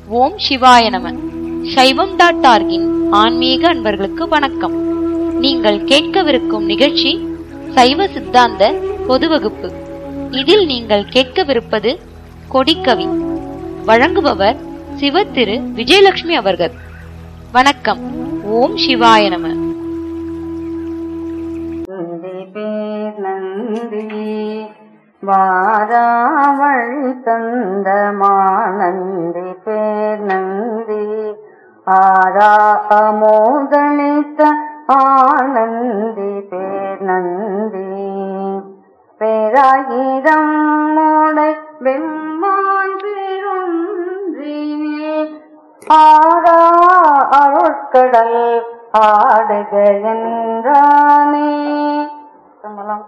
ஓம் சிவாய நம சைவம் டாட் ஆர்கின் ஆன்மீக அன்பர்களுக்கு வணக்கம் நீங்கள் கேட்கவிருக்கும் நிகழ்ச்சி சைவ சித்தாந்த பொது வகுப்பு இதில் நீங்கள் கேட்கவிருப்பது கொடிக்கவி வழங்குபவர் சிவ திரு விஜயலட்சுமி அவர்கள் வணக்கம் ஓம் சிவாய நம நந்தி பேர் நந்தி வாராவள் தந்த மானந்தி பேர் நந்தி ஆரா அமோதளித்த ஆனந்தி பேர் நந்தி பேராயிரம் மோடை வெம்மான் பேரொன்றினே ஆரா அருட்கடல் ஆடுக என்றானே சம்பளம்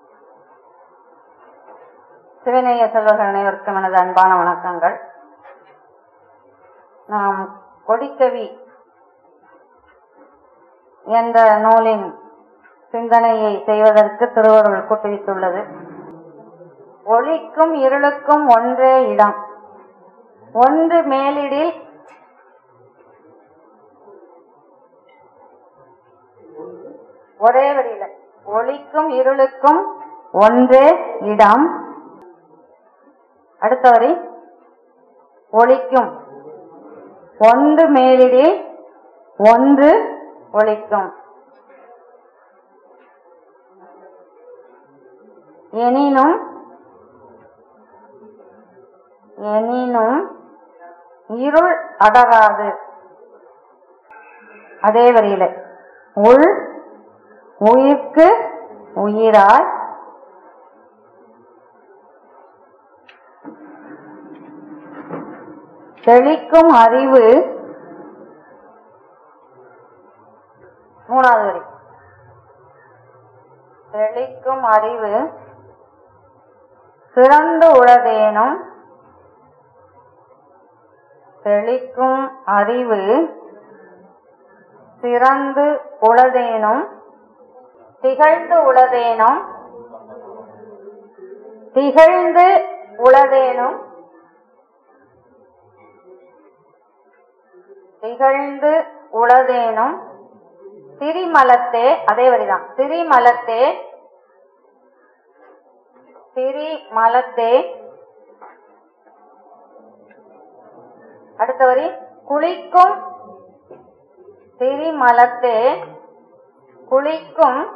சிவநேய செல்வர்கள் அனைவருக்கும் எனது அன்பான வணக்கங்கள் நாம் கொடிக்கவி என்ற நூலின் சிந்தனையை செய்வதற்கு திருவருள் கூட்டுவித்துள்ளது ஒளிக்கும் இருளுக்கும் ஒன்றே இடம் ஒன்று மேலிடில் ஒரே வரியில ஒளிக்கும் இருளுக்கும் ஒன்றே இடம் அடுத்த வரி ஒளிக்கும் ஒன்று மேலிடில் ஒன்று ஒளிக்கும் எனினும் எனினும் இருள் அடராது அதே வரியில உள் உயிர்க்கு உயிராய் தெளிக்கும் அறிவு மூணாவது வரி தெளிக்கும் அறிவு சிறந்து உளதேனும் தெளிக்கும் அறிவு சிறந்து உளதேனும் திகழ்ந்து உளதேனும் திகழ்ந்து உளதேனும் திகழ்ந்து உளதேனும் திரிமலத்தே அதே வரிதான் திரிமலத்தே திரிமலத்தே அடுத்த வரி குளிக்கும் திரிமலத்தே குளிக்கும்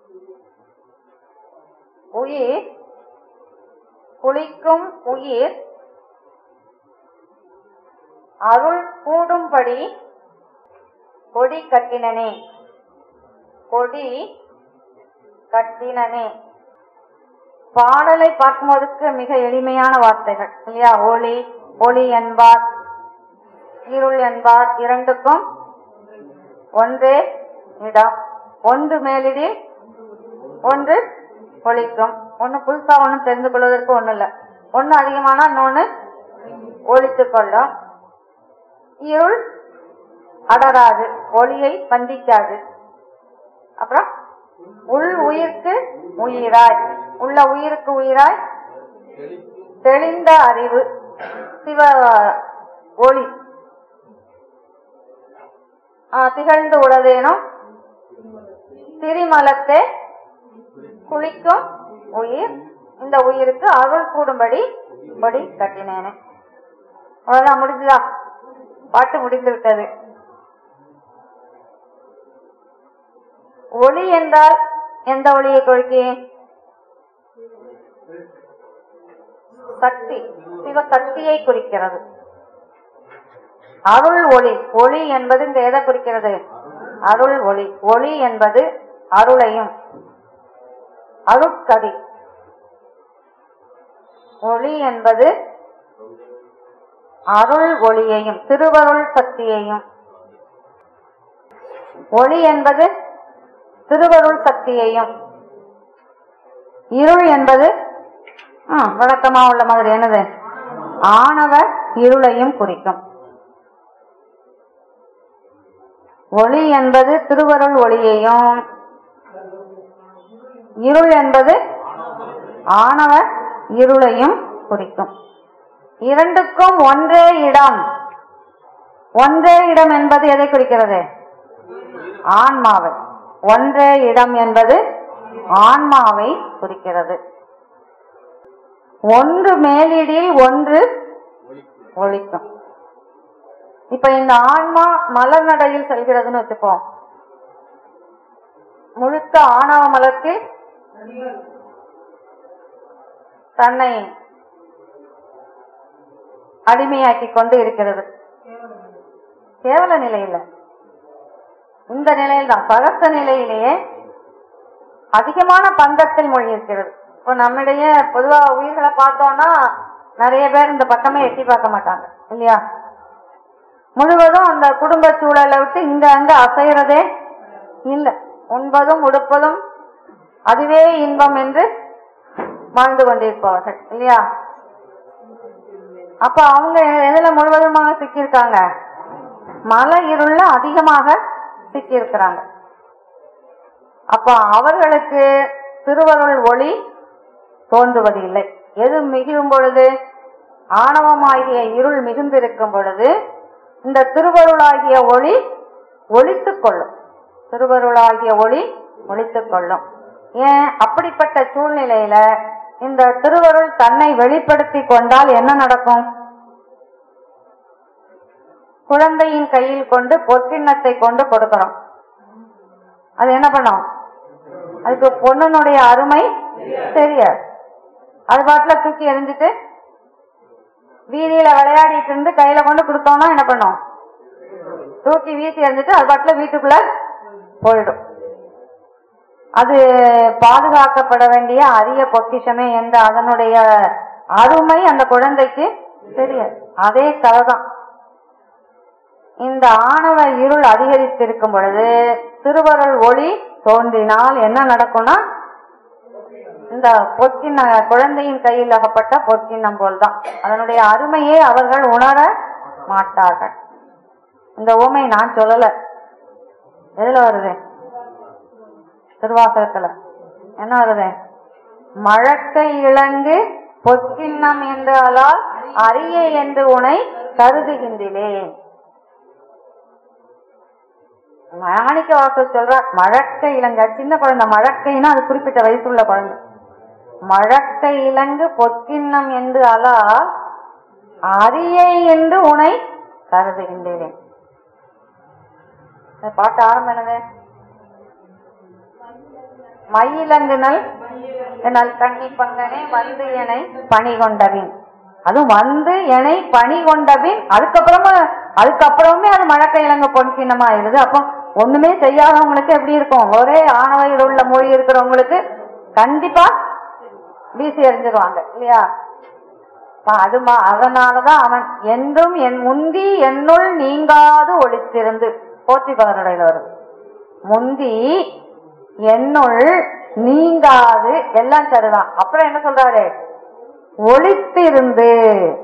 உயிர் குளிக்கும் உயிர் அருள் கூடும்படி கொடி கட்டினனே கொடி கட்டினனே பாடலை பார்க்கும்போதுக்கு மிக எளிமையான வார்த்தைகள் இல்லையா ஒளி ஒளி என்பார் இருள் என்பார் இரண்டுக்கும் ஒன்றே இடம் ஒன்று மேலிடில் ஒன்று ஒழிக்கும் ஒன்னு புதுசா ஒண்ணும் தெரிந்து கொள்வதற்கு ஒண்ணு இல்ல ஒண்ணு அதிகமானா இன்னொன்னு ஒழித்துக் கொள்ளும் இருள் அடராது ஒளியை பந்திக்காது அப்புறம் உள் உயிர்க்கு உயிராய் உள்ள உயிருக்கு உயிராய் தெளிந்த அறிவு சிவ ஒளி ஆ, திகழ்ந்து உளதேனும் திரிமலத்தே குளிக்கும் உயிர் இந்த உயிருக்கு அருள் கூடும்படி கொடி கட்டினேனே அவ்வளவுதான் முடிஞ்சுதா பாட்டு முடிந்து விட்டது ஒளி என்றால் எந்த ஒளியை குறிக்கி சக்தி சிவ சக்தியை குறிக்கிறது அருள் ஒளி ஒளி என்பது இங்க எதை குறிக்கிறது அருள் ஒளி ஒளி என்பது அருளையும் அருட்கதி ஒளி என்பது அருள் ஒளியையும் திருவருள் சக்தியையும் ஒளி என்பது திருவருள் சக்தியையும் இருள் என்பது ஆ, வழக்கமா உள்ள மாதிரி என்னது ஆணவ இருளையும் குறிக்கும் ஒளி என்பது திருவருள் ஒளியையும் இருள் என்பது ஆணவ இருளையும் குறிக்கும் இரண்டுக்கும் ஒன்றே இடம் ஒன்றே இடம் என்பது எதை குறிக்கிறது ஆன்மாவை ஒன்றே இடம் என்பது ஆன்மாவை குறிக்கிறது ஒன்று மேலிடில் ஒன்று ஒழிக்கும் இப்ப இந்த ஆன்மா மலர் நடையில் செல்கிறதுன்னு வச்சுப்போம் முழுக்க ஆணவ மலத்தில் தன்னை அடிமையாக்கி கொண்டு இருக்கிறது கேவல நிலையில இந்த நிலையில் தான் பகத்த நிலையிலேயே அதிகமான பந்தத்தில் மொழி இருக்கிறது இப்போ நம்மிடையே பொதுவா உயிர்களை பார்த்தோம்னா நிறைய பேர் இந்த பக்கமே எட்டி பார்க்க மாட்டாங்க இல்லையா முழுவதும் அந்த குடும்ப சூழலை விட்டு இங்க அங்க அசைறதே இல்லை உண்பதும் உடுப்பதும் அதுவே இன்பம் என்று வாழ்ந்து கொண்டிருப்பவர்கள் இல்லையா அப்ப அவங்க எதுல முழுவதுமாக சிக்கியிருக்காங்க மலை இருள்ல அதிகமாக சிக்கியிருக்கிறாங்க அப்ப அவர்களுக்கு திருவருள் ஒளி தோன்றுவது இல்லை எது மிகும் பொழுது ஆணவமாகிய இருள் மிகுந்திருக்கும் பொழுது இந்த திருவருளாகிய ஒளி ஒளித்துக் கொள்ளும் திருவருளாகிய ஒளி ஒளித்துக் கொள்ளும் ஏன் அப்படிப்பட்ட சூழ்நிலையில இந்த திருவருள் தன்னை வெளிப்படுத்தி கொண்டால் என்ன நடக்கும் குழந்தையின் கையில் கொண்டு பொற்கிண்ணத்தை கொண்டு கொடுக்கிறோம் அது என்ன பண்ணும் அதுக்கு பொண்ணுனுடைய அருமை தெரியாது அது பாட்டுல தூக்கி எறிஞ்சிட்டு வீதியில விளையாடிட்டு இருந்து கையில கொண்டு கொடுத்தோம்னா என்ன பண்ணும் தூக்கி வீசி எறிஞ்சிட்டு அது பாட்டுல வீட்டுக்குள்ள போயிடும் அது பாதுகாக்கப்பட வேண்டிய அரிய பொக்கிஷமே என்ற அதனுடைய அருமை அந்த குழந்தைக்கு தெரியாது அதே கதைதான் இந்த ஆணவ இருள் அதிகரித்திருக்கும் பொழுது திருவருள் ஒளி தோன்றினால் என்ன நடக்கும்னா இந்த பொற்கிண்ண குழந்தையின் கையில் அகப்பட்ட பொற்கிண்ணம் போல்தான் அதனுடைய அருமையை அவர்கள் உணர மாட்டார்கள் இந்த ஊமை நான் சொல்லல எதுல வருது திருவாசகத்துல என்ன வருது மழக்கை இளங்கு பொற்கிண்ணம் என்றாலால் அரிய என்று உனை கருதுகின்றேன் மாணிக்க வாசல் சொல்றார் மழக்கை இளங்க சின்ன குழந்தை மழக்கைன்னா அது குறிப்பிட்ட வயசுள்ள குழந்தை மழக்கை இளங்கு பொற்கிண்ணம் என்று அலா அரியை என்று உனை கருதுகின்றேன் இந்த பாட்டு ஆரம்பம் என்னது மயிலங்குனல் நல் கண்ணி பங்கனே வந்து எனை பணி கொண்டபின் அதுவும் வந்து எனை பணி கொண்டபின் அதுக்கப்புறமா அதுக்கப்புறமே அது மழக்கை இளங்க பொன்கிண்ணமா ஆயிடுது அப்போ ஒண்ணுமே செய்யாதவங்களுக்கு எப்படி இருக்கும் ஒரே ஆணவையில் உள்ள மொழி இருக்கிறவங்களுக்கு கண்டிப்பா வீசி எறிஞ்சிருவாங்க இல்லையா அப்ப அது மா- அதனாலதான் அவன் என்றும் என் முந்தி என்னுள் நீங்காது ஒளித்திருந்து போற்றி பகருடையில வருது முந்தி என்னுள் நீங்காது எல்லாம் சரிதான் அப்புறம் என்ன சொல்றாரு ஒளித்திருந்து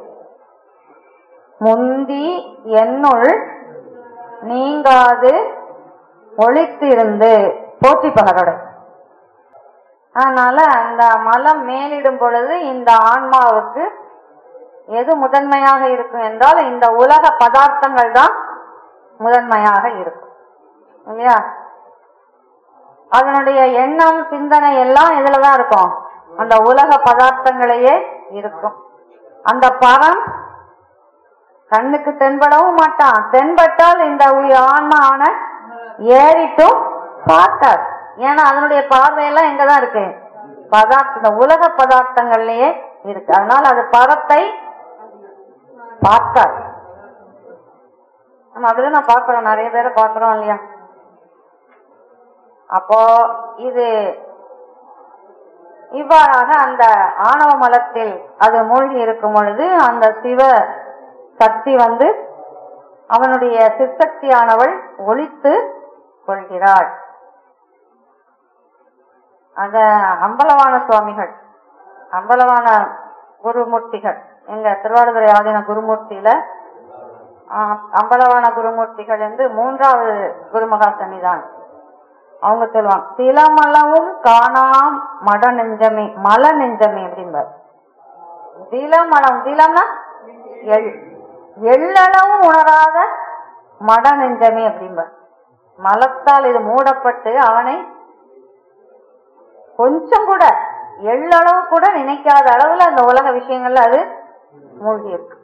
முந்தி என்னுள் நீங்காது ஒளித்திருந்து போற்றி பகருடை அதனால அந்த மலம் மேலிடும் பொழுது இந்த ஆன்மாவுக்கு எது முதன்மையாக இருக்கும் என்றால் இந்த உலக பதார்த்தங்கள் தான் முதன்மையாக இருக்கும் இல்லையா அதனுடைய எண்ணம் சிந்தனை எல்லாம் இதுலதான் இருக்கும் அந்த உலக பதார்த்தங்களையே இருக்கும் அந்த பரம் கண்ணுக்கு தென்படவும் மாட்டான் தென்பட்டால் இந்த உய் ஆன்மா அவனை ஏறிட்டும் பார்க்காது ஏன்னா அதனுடைய பார்வையெல்லாம் எங்கதான் இருக்கு பதார்த்த இந்த உலக பதார்த்தங்கள்லயே இருக்கு அதனால அது பரத்தை பார்க்காது நம்ம அப்படிதான் நான் பார்க்கிறோம் நிறைய பேரை பார்க்கிறோம் இல்லையா அப்போ இது இவ்வாறாக அந்த ஆணவ மலத்தில் அது மூழ்கி இருக்கும் பொழுது அந்த சிவ சக்தி வந்து அவனுடைய சிற்சக்தியானவள் ஒழித்து கொள்கிறாள் அத அம்பலவான சுவாமிகள் அம்பலவான குருமூர்த்திகள் எங்க திருவாரூரை ஆதீன குருமூர்த்தியில ஆஹ், அம்பலவான குருமூர்த்திகள் என்று மூன்றாவது குருமகா சன்னிதான் அவங்க சொல்லுவாங்க திலமளவும் காணாம் மட நெஞ்சமே மல நெஞ்சமே அப்படிம்பார் திலமளம் திலம்னா எள் எள்ளளவும் உணராத மட நெஞ்சமே அப்படிம்ப மலத்தால் இது மூடப்பட்டு அவனை கொஞ்சம் கூட எள்ளளவு கூட நினைக்காத அளவுல அந்த உலக விஷயங்கள்ல அது மூழ்கி இருக்கு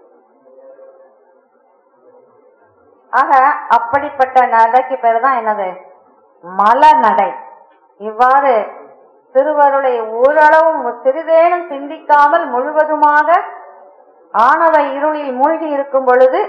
ஆக அப்படிப்பட்ட நடைக்கு பேர் தான் என்னது மல நடை இவ்வாறு திருவருளை ஓரளவும் சிறிதேனும் சிந்திக்காமல் முழுவதுமாக ஆணவ இருளில் மூழ்கி இருக்கும் பொழுது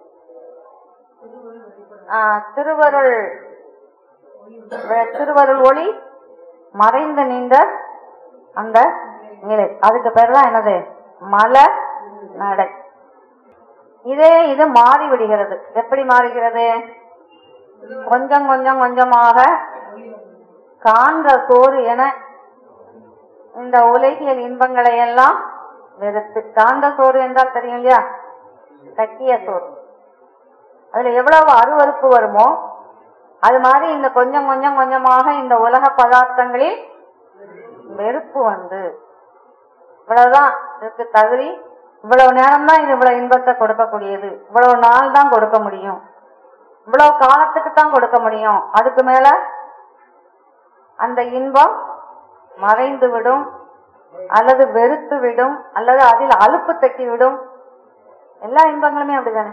ஆ, திருவருள் திருவருள் ஒளி மறைந்து நின்ற அந்த நிலை அதுக்கு பேர் தான் என்னது மல நடை இதே இது மாறி விடுகிறது எப்படி மாறுகிறது கொஞ்சம் கொஞ்சம் கொஞ்சமாக காண்ற சோறு என இந்த உலகியல் இன்பங்களை எல்லாம் வெறுத்து காண்ட சோறு என்றால் தெரியும் இல்லையா கக்கிய சோறு அதுல எவ்வளவு அருவருப்பு வருமோ அது மாதிரி இந்த கொஞ்சம் கொஞ்சம் கொஞ்சமாக இந்த உலக பதார்த்தங்களில் வெறுப்பு வந்து இவ்வளவுதான் இதுக்கு தகுதி இவ்வளவு நேரம் தான் இது இவ்வளவு இன்பத்தை கொடுக்கக்கூடியது இவ்வளவு நாள் தான் கொடுக்க முடியும் இவ்வளவு காலத்துக்கு தான் கொடுக்க முடியும் அதுக்கு மேல அந்த இன்பம் மறைந்து விடும் அல்லது வெறுத்து விடும் அல்லது அதில் அலுப்பு தட்டி விடும் எல்லா இன்பங்களுமே அப்படிதானே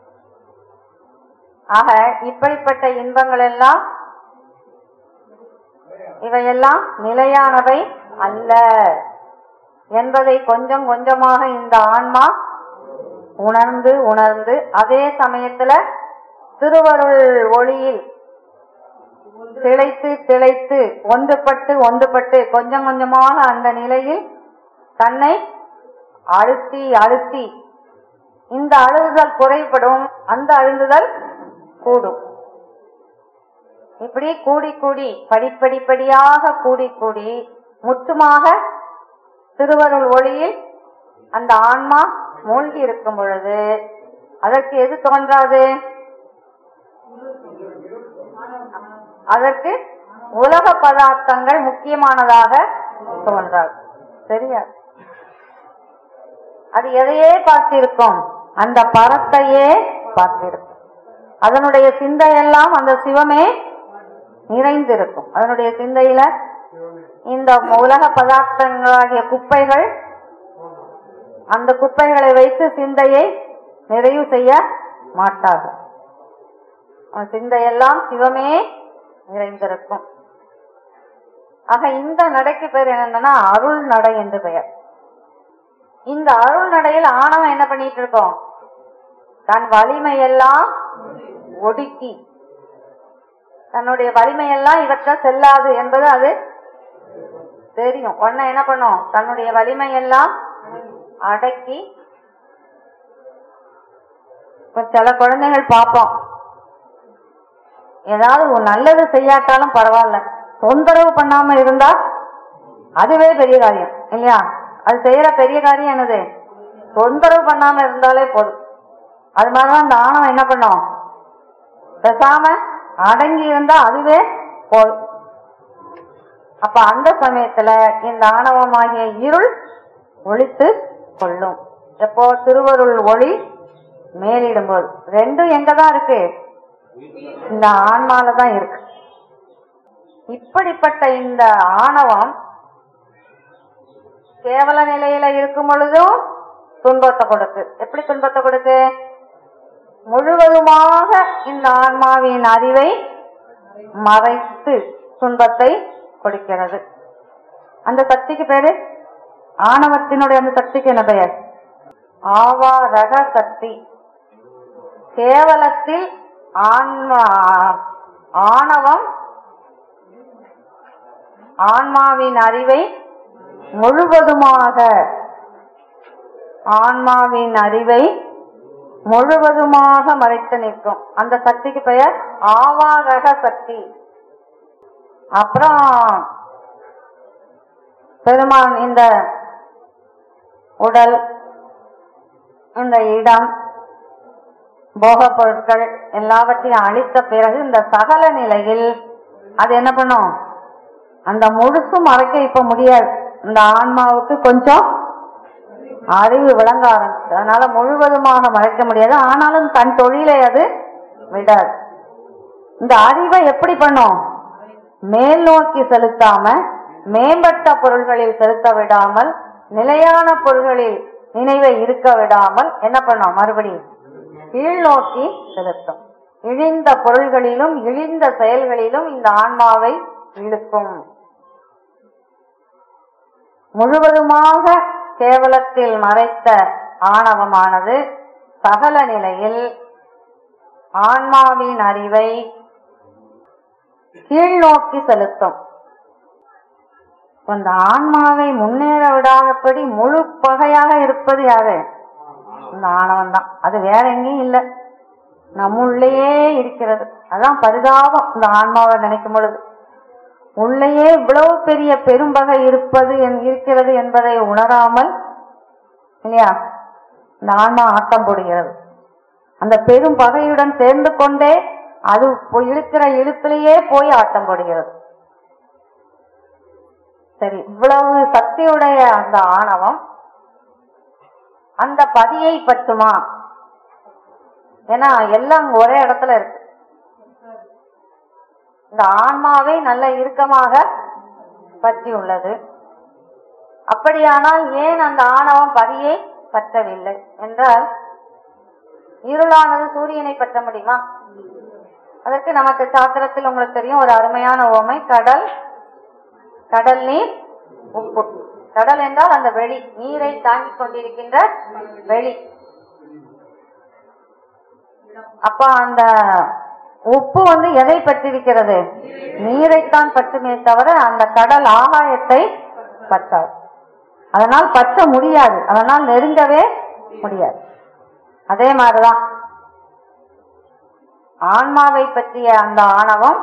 ஆக இப்படிப்பட்ட இன்பங்கள் எல்லாம் இவையெல்லாம் நிலையானவை அல்ல என்பதை கொஞ்சம் கொஞ்சமாக இந்த ஆன்மா உணர்ந்து உணர்ந்து அதே சமயத்துல திருவருள் ஒளியில் திளைத்து திளைத்து ஒன்றுபட்டு ஒன்றுபட்டு கொஞ்சம் கொஞ்சமாக அந்த நிலையில் தன்னை அழுத்தி அழுத்தி இந்த அழுகுதல் குறைபடும் அந்த அழுகுதல் கூடும் இப்படி கூடி கூடி படிப்படிப்படியாக கூடி கூடி முற்றுமாக திருவருள் ஒளியில் அந்த ஆன்மா மூழ்கி இருக்கும் பொழுது அதற்கு எது தோன்றாது அதற்கு உலக பதார்த்தங்கள் முக்கியமானதாக தோன்றாது சரியா அது எதையே பார்த்திருக்கும் அந்த பரத்தையே பார்த்திருக்கும் அதனுடைய சிந்தையெல்லாம் அந்த சிவமே நிறைந்திருக்கும் அதனுடைய சிந்தையில இந்த உலக பதார்த்தங்களாகிய குப்பைகள் அந்த குப்பைகளை வைத்து சிந்தையை நிறைவு செய்ய மாட்டார்கள் அவன் சிந்தையெல்லாம் சிவமே நிறைந்திருக்கும் ஆக இந்த நடைக்கு பெயர் என்னன்னா அருள் நடை என்று பெயர் இந்த அருள் நடையில் ஆணவம் என்ன பண்ணிட்டு இருக்கோம் தன் வலிமையெல்லாம் ஒடுக்கி தன்னுடைய வலிமையெல்லாம் இவற்றை செல்லாது என்பது அது தெரியும் உடனே என்ன பண்ணும் தன்னுடைய வலிமையெல்லாம் அடக்கி இப்ப சில குழந்தைகள் பார்ப்போம் ஏதாவது ஒரு நல்லது செய்யாட்டாலும் பரவாயில்ல தொந்தரவு பண்ணாம இருந்தா அதுவே பெரிய காரியம் இல்லையா அது செய்யற பெரிய காரியம் என்னது தொந்தரவு பண்ணாம இருந்தாலே போதும் அது மாதிரிதான் இந்த ஆணவம் என்ன பண்ணும் பேசாம அடங்கி இருந்தா அதுவே போதும் அப்ப அந்த சமயத்துல இந்த ஆணவமாகிய இருள் ஒழித்து கொள்ளும் எப்போ திருவருள் ஒளி மேலிடும்போது ரெண்டும் எங்கதான் இருக்கு இந்த ஆன்மால தான் இருக்கு இப்படிப்பட்ட இந்த ஆணவம் கேவல நிலையில இருக்கும் பொழுதும் துன்பத்தை கொடுக்கு எப்படி துன்பத்தை கொடுக்கு முழுவதுமாக இந்த ஆன்மாவின் அறிவை மறைத்து துன்பத்தை கொடுக்கிறது அந்த சக்திக்கு பேரு ஆணவத்தினுடைய அந்த சக்திக்கு என்ன பெயர் ஆவாரக சக்தி கேவலத்தில் ஆன்மா ஆணவம் ஆன்மாவின் அறிவை முழுவதுமாக ஆன்மாவின் அறிவை முழுவதுமாக மறைத்து நிற்கும் அந்த சக்திக்கு பெயர் ஆவாரக சக்தி அப்புறம் பெருமான் இந்த உடல் இந்த இடம் போகப் பொருட்கள் எல்லாவற்றையும் அழித்த பிறகு இந்த சகல நிலையில் அது என்ன பண்ணும் அந்த முழுசும் மறைக்க இப்ப முடியாது இந்த ஆன்மாவுக்கு கொஞ்சம் அறிவு விளங்க ஆரம்பிச்சு அதனால முழுவதுமாக மறைக்க முடியாது ஆனாலும் தன் தொழிலை அது விடாது இந்த அறிவை எப்படி பண்ணும் மேல் நோக்கி செலுத்தாம மேம்பட்ட பொருள்களில் செலுத்த விடாமல் நிலையான பொருள்களில் நினைவை இருக்க விடாமல் என்ன பண்ணும் மறுபடியும் கீழ் நோக்கி செலுத்தும் இழிந்த பொருள்களிலும் இழிந்த செயல்களிலும் இந்த ஆன்மாவை இழுக்கும் முழுவதுமாக கேவலத்தில் மறைத்த ஆணவமானது சகல நிலையில் ஆன்மாவின் அறிவை கீழ் நோக்கி செலுத்தும் அந்த ஆன்மாவை முன்னேற விடாதபடி முழு பகையாக இருப்பது யாரு இந்த ஆணவம் தான் அது வேற எங்கேயும் இல்லை நம்முள்ளேயே இருக்கிறது அதான் பரிதாபம் இந்த ஆன்மாவை நினைக்கும் பொழுது உள்ளேயே இவ்வளவு பெரிய பெரும்பகை இருப்பது என்- இருக்கிறது என்பதை உணராமல் இல்லையா இந்த ஆன்மா ஆட்டம் போடுகிறது அந்த பெரும் பகையுடன் சேர்ந்து கொண்டே அது போய் இழுக்கிற இழுப்பிலேயே போய் ஆட்டம் போடுகிறது சரி இவ்வளவு சக்தியுடைய அந்த ஆணவம் அந்த பதியை பற்றுமா ஏன்னா எல்லாம் அங்க ஒரே இடத்துல இருக்கு இந்த ஆன்மாவை நல்ல இறுக்கமாக பற்றி உள்ளது அப்படியானால் ஏன் அந்த ஆணவம் பதியை பற்றவில்லை என்றால் இருளானது சூரியனை பற்ற முடியுமா அதற்கு நமக்கு சாத்திரத்தில் உங்களுக்கு தெரியும் ஒரு அருமையான ஓமை கடல் கடல் நீர் உப்பு கடல் என்றால் அந்த வெளி நீரை தாங்கிக் கொண்டிருக்கின்ற வெளி அப்ப அந்த உப்பு வந்து எதை பற்றிருக்கிறது நீரைத்தான் பற்றுமே தவிர அந்த கடல் ஆகாயத்தை பற்றாது அதனால் பற்ற முடியாது அதனால் நெருங்கவே முடியாது அதே மாதிரிதான் ஆன்மாவை பற்றிய அந்த ஆணவம்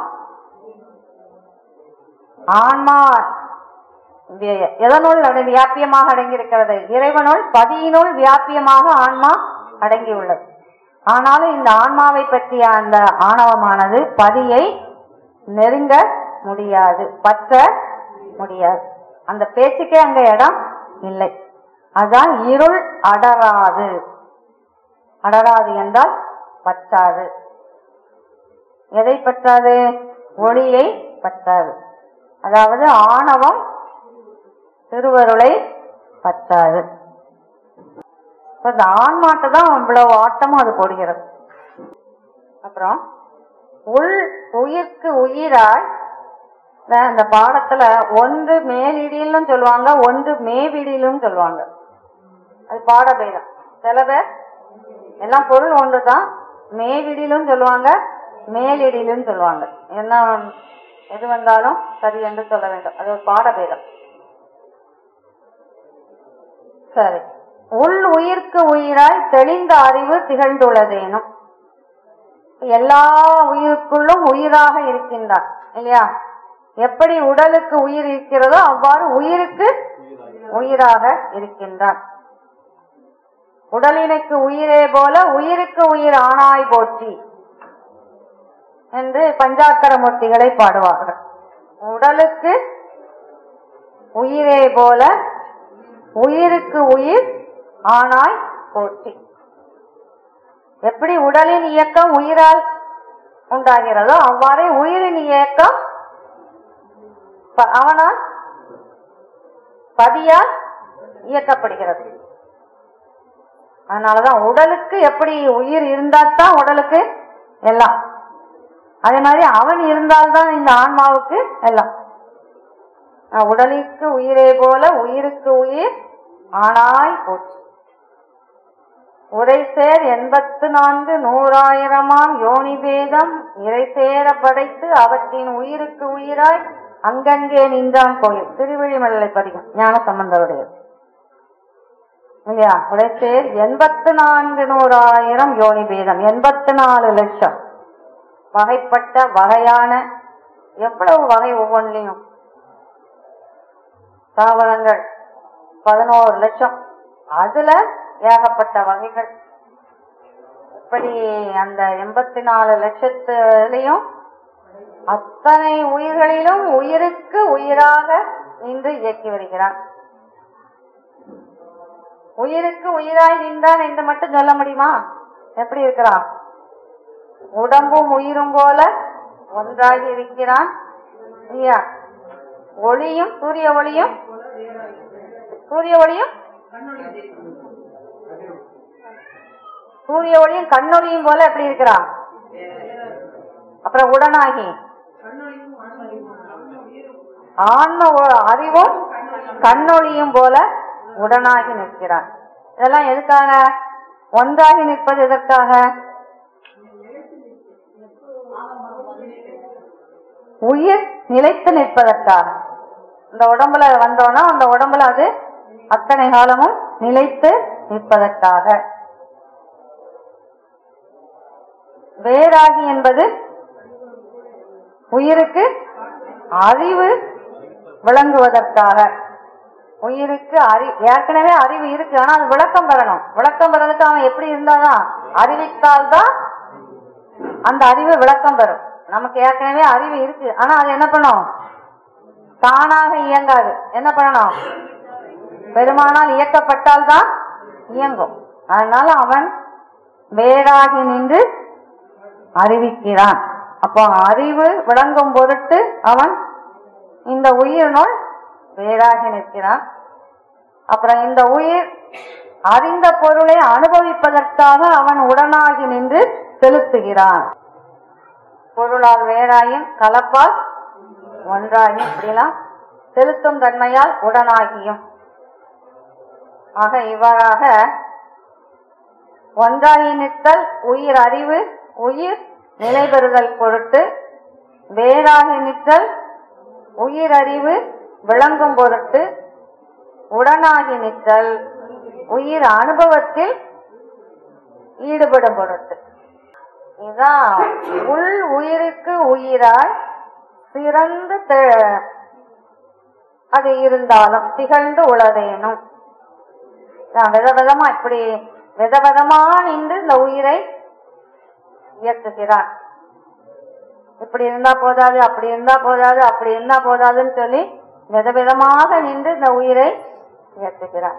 ஆன்மா வி- எதனுள் அடை வியாபியமாக அடங்கியிருக்கிறது இறைவனுள் பதியினுள் வியாபியமாக ஆன்மா அடங்கியுள்ளது ஆனாலும் இந்த ஆன்மாவை பற்றிய அந்த ஆணவமானது பதியை நெருங்க முடியாது பற்ற முடியாது அந்த பேச்சுக்கே அங்க இடம் இல்லை அதான் இருள் அடராது அடராது என்றால் பற்றாது எதை பற்றாது ஒளியை பற்றாது அதாவது ஆணவம் திருவருளை பற்றாது இப்ப இந்த ஆன்மாட்ட தான் இவ்வளவு ஆட்டமும் அது போடுகிறது அப்புறம் உள் உயிர்க்கு உயிராய் இந்த- அந்த பாடத்துல ஒன்று மேலிடிலும் சொல்லுவாங்க ஒன்று மேவிடிலும் சொல்லுவாங்க அது பாடபேதம் சில பேர் எல்லாம் பொருள் ஒன்றுதான் மேவிடிலும் சொல்லுவாங்க மேலிடிலும் சொல்லுவாங்க என்ன எது வந்தாலும் சரி என்று சொல்ல வேண்டும் அது ஒரு பாடபேதம் சரி உள் உயிர்க்கு உயிராய் தெளிந்த அறிவு திகழ்ந்துள்ளதேனும் எல்லா உயிருக்குள்ளும் உயிராக இருக்கின்றான் இல்லையா எப்படி உடலுக்கு உயிர் இருக்கிறதோ அவ்வாறு உயிருக்கு உயிராக இருக்கின்றான் உடலினுக்கு உயிரே போல உயிருக்கு உயிர் ஆனாய் போற்றி என்று பஞ்சாக்கர மூர்த்திகளை பாடுவார்கள் உடலுக்கு உயிரே போல உயிருக்கு உயிர் ஆனாய் போற்றி எப்படி உடலின் இயக்கம் உயிரால் உண்டாகிறதோ அவ்வாறே உயிரின் இயக்கம் ப- அவனால் பதியால் இயக்கப்படுகிறது அதனாலதான் உடலுக்கு எப்படி உயிர் இருந்தால்தான் உடலுக்கு எல்லாம் அதே மாதிரி அவன் இருந்தால்தான் இந்த ஆன்மாவுக்கு எல்லாம் அஹ் உடலுக்கு உயிரே போல உயிருக்கு உயிர் ஆனாய் போச்சு உரைசேர் எண்பத்து நான்கு நூறாயிரமாம் யோனி பேதம் இறைசேர படைத்து அவற்றின் உயிருக்கு உயிராய் அங்கங்கே நின்றான் கோயில் திருவிழிமலை பதிகம் ஞான சம்பந்தருடையது இல்லையா உரைசேர் எண்பத்து நான்கு நூறாயிரம் யோனி பேதம் எண்பத்து நாலு லட்சம் வகைப்பட்ட வகையான எவ்வளவு வகை ஒவ்வொன்றிலையும் தாவரங்கள் பதினோரு லட்சம் அதுல ஏகப்பட்ட வகைகள் இப்படி அந்த எண்பத்தி நாலு லட்சத்துலயும் அத்தனை உயிர்களிலும் உயிருக்கு உயிராக நின்று இயக்கி வருகிறான் உயிருக்கு உயிராய் நின்றான் என்று மட்டும் சொல்ல முடியுமா எப்படி இருக்கிறான் உடம்பும் உயிரும் போல ஒன்றாகி இருக்கிறான் இல்லையா ஒளியும் சூரிய ஒளியும் சூரிய ஒளியும் சூரிய ஒளியும் கண்ணொளியும் போல எப்படி இருக்கிறான் அப்புறம் உடனாகி ஆன்ம ஒ- அறிவும் கண்ணொளியும் போல உடனாகி நிற்கிறான் இதெல்லாம் எதுக்காக ஒன்றாகி நிற்பது எதற்காக உயிர் நிலைத்து நிற்பதற்காக இந்த உடம்புல வந்தோம்னா அந்த உடம்புல அது அத்தனை காலமும் நிலைத்து நிற்பதற்காக வேறாகி என்பது உயிருக்கு அறிவு விளங்குவதற்காக உயிருக்கு அறி ஏற்கனவே அறிவு இருக்கு ஆனா அது விளக்கம் பெறணும் விளக்கம் பெறதுக்கு அவன் எப்படி இருந்தாதான் அறிவித்தால்தான் அந்த அறிவு விளக்கம் பெறும் நமக்கு ஏற்கனவே அறிவு இருக்கு ஆனா அது என்ன பண்ணும் தானாக இயங்காது என்ன பண்ணணும் பெருமானால் இயக்கப்பட்டால்தான் இயங்கும் அதனால அவன் வேறாகி நின்று அறிவிக்கிறான் அப்போ அறிவு விளங்கும் பொருட்டு அவன் இந்த உயிரினுள் வேறாகி நிற்கிறான் அப்புறம் இந்த உயிர் அறிந்த பொருளை அனுபவிப்பதற்காக அவன் உடனாகி நின்று செலுத்துகிறான் பொருளால் வேறாயும் கலப்பால் ஒன்றாயும் இப்படிலாம் செலுத்தும் தன்மையால் உடனாகியும் ஆக இவ்வாறாக ஒன்றாகி நிற்றல் உயிர் அறிவு உயிர் நிலை பெறுதல் பொருட்டு வேறாகி நிற்றல் உயிர் அறிவு விளங்கும் பொருட்டு உடனாகி நிற்றல் உயிர் அனுபவத்தில் ஈடுபடும் பொருட்டு இதான் உள் உயிருக்கு உயிராய் சிறந்து தெ- அது இருந்தாலும் திகழ்ந்து உளதேனும் நான் விதவிதமா இப்படி விதவிதமா நின்று இந்த உயிரை இயக்குகிறான் இப்படி இருந்தா போதாது அப்படி இருந்தா போதாது அப்படி இருந்தா போதாதுன்னு சொல்லி விதவிதமாக நின்று இந்த உயிரை இயக்குகிறான்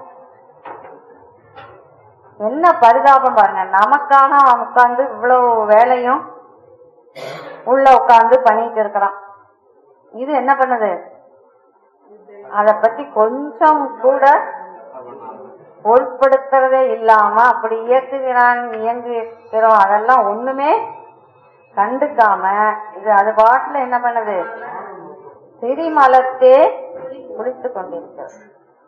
என்ன பரிதாபம் பாருங்க நமக்காக அவன் உட்கார்ந்து இவ்வளவு வேலையும் உள்ள உட்கார்ந்து பண்ணிட்டு இருக்கிறான் இது என்ன பண்ணுது அத பத்தி கொஞ்சம் கூட பொருட்படுத்துறதே இல்லாம அப்படி இயக்குகிறான் இயங்குகிறோம் அதெல்லாம் ஒண்ணுமே கண்டுக்காம இது அது பாட்டுல என்ன பண்ணுது திரிமலத்தே குளித்து கொண்டிருக்கிறது